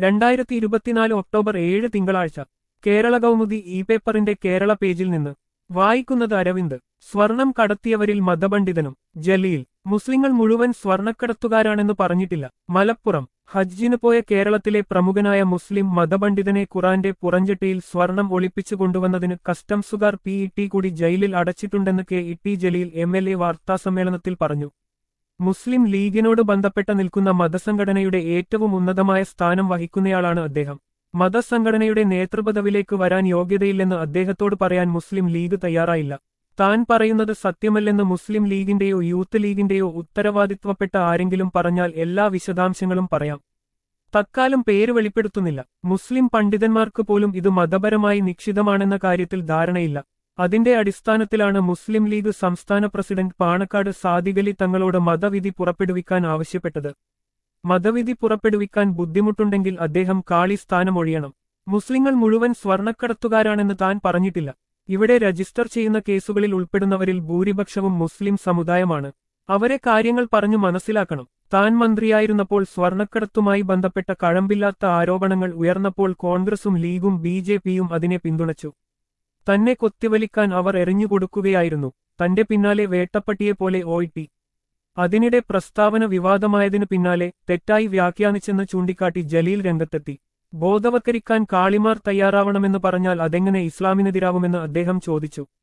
രണ്ടായിരത്തി ഇരുപത്തിനാല് ഒക്ടോബർ ഏഴ് തിങ്കളാഴ്ച കേരള കൗമുദി ഇ പേപ്പറിന്റെ കേരള പേജിൽ നിന്ന് വായിക്കുന്നത് അരവിന്ദ് സ്വർണം കടത്തിയവരിൽ മതപണ്ഡിതനും ജലീൽ മുസ്ലിങ്ങൾ മുഴുവൻ സ്വർണക്കടത്തുകാരാണെന്ന് പറഞ്ഞിട്ടില്ല മലപ്പുറം ഹജ്ജിന് പോയ കേരളത്തിലെ പ്രമുഖനായ മുസ്ലിം മതപണ്ഡിതനെ ഖുറാന്റെ പുറഞ്ചട്ടിയിൽ സ്വർണം ഒളിപ്പിച്ചു കൊണ്ടുവന്നതിന് കസ്റ്റംസുകാർ പി ഇ ടി കൂടി ജയിലിൽ അടച്ചിട്ടുണ്ടെന്ന് K E T Jaleel M L A വാർത്താസമ്മേളനത്തിൽ പറഞ്ഞു മുസ്ലിം ലീഗിനോട് ബന്ധപ്പെട്ട നിൽക്കുന്ന മതസംഘടനയുടെ ഏറ്റവും ഉന്നതമായ സ്ഥാനം വഹിക്കുന്നയാളാണ് അദ്ദേഹം മതസംഘടനയുടെ നേതൃപദവിലേക്ക് വരാൻ യോഗ്യതയില്ലെന്ന് അദ്ദേഹത്തോട് പറയാൻ മുസ്ലിം ലീഗ് തയ്യാറായില്ല താൻ പറയുന്നത് സത്യമല്ലെന്ന് മുസ്ലിം ലീഗിന്റെയോ യൂത്ത് ലീഗിന്റെയോ ഉത്തരവാദിത്വപ്പെട്ട ആരെങ്കിലും പറഞ്ഞാൽ എല്ലാ വിശദാംശങ്ങളും പറയാം തക്കാലം പേര് വെളിപ്പെടുത്തുന്നില്ല മുസ്ലിം പണ്ഡിതന്മാർക്ക് പോലും ഇത് മതപരമായി നിക്ഷിതമാണെന്ന കാര്യത്തിൽ ധാരണയില്ല അതിന്റെ അടിസ്ഥാനത്തിലാണ് മുസ്ലിം ലീഗ് സംസ്ഥാന പ്രസിഡന്റ് പാണക്കാട് സാദിഖലി തങ്ങളോട് മതവിധി പുറപ്പെടുവിക്കാൻ ആവശ്യപ്പെട്ടത് മതവിധി പുറപ്പെടുവിക്കാൻ ബുദ്ധിമുട്ടുണ്ടെങ്കിൽ അദ്ദേഹം കാളി സ്ഥാനം ഒഴിയണം മുസ്ലിങ്ങൾ മുഴുവൻ സ്വർണക്കടത്തുകാരാണെന്ന് താൻ പറഞ്ഞിട്ടില്ല ഇവിടെ രജിസ്റ്റർ ചെയ്യുന്ന കേസുകളിൽ ഉൾപ്പെടുന്നവരിൽ ഭൂരിപക്ഷവും മുസ്ലിം സമുദായമാണ് അവരെ കാര്യങ്ങൾ പറഞ്ഞു മനസ്സിലാക്കണം താൻ മന്ത്രിയായിരുന്നപ്പോൾ സ്വർണക്കടത്തുമായി ബന്ധപ്പെട്ട കഴമ്പില്ലാത്ത ആരോപണങ്ങൾ ഉയർന്നപ്പോൾ കോൺഗ്രസും ലീഗും ബി ജെ പിയും അതിനെ പിന്തുണച്ചു തന്നെ കൊത്തിവലിക്കാൻ അവർ എറിഞ്ഞുകൊടുക്കുകയായിരുന്നു തന്റെ പിന്നാലെ വേട്ടപ്പട്ടിയെപ്പോലെ ഓയിട്ടി അതിനിടെ പ്രസ്താവന വിവാദമായതിനു പിന്നാലെ തെറ്റായി വ്യാഖ്യാനിച്ചെന്ന് ചൂണ്ടിക്കാട്ടി ജലീൽ രംഗത്തെത്തി ബോധവത്കരിക്കാൻ കാളിമാർ തയ്യാറാവണമെന്ന് പറഞ്ഞാൽ അതെങ്ങനെ ഇസ്ലാമിനെതിരാവുമെന്ന് അദ്ദേഹം ചോദിച്ചു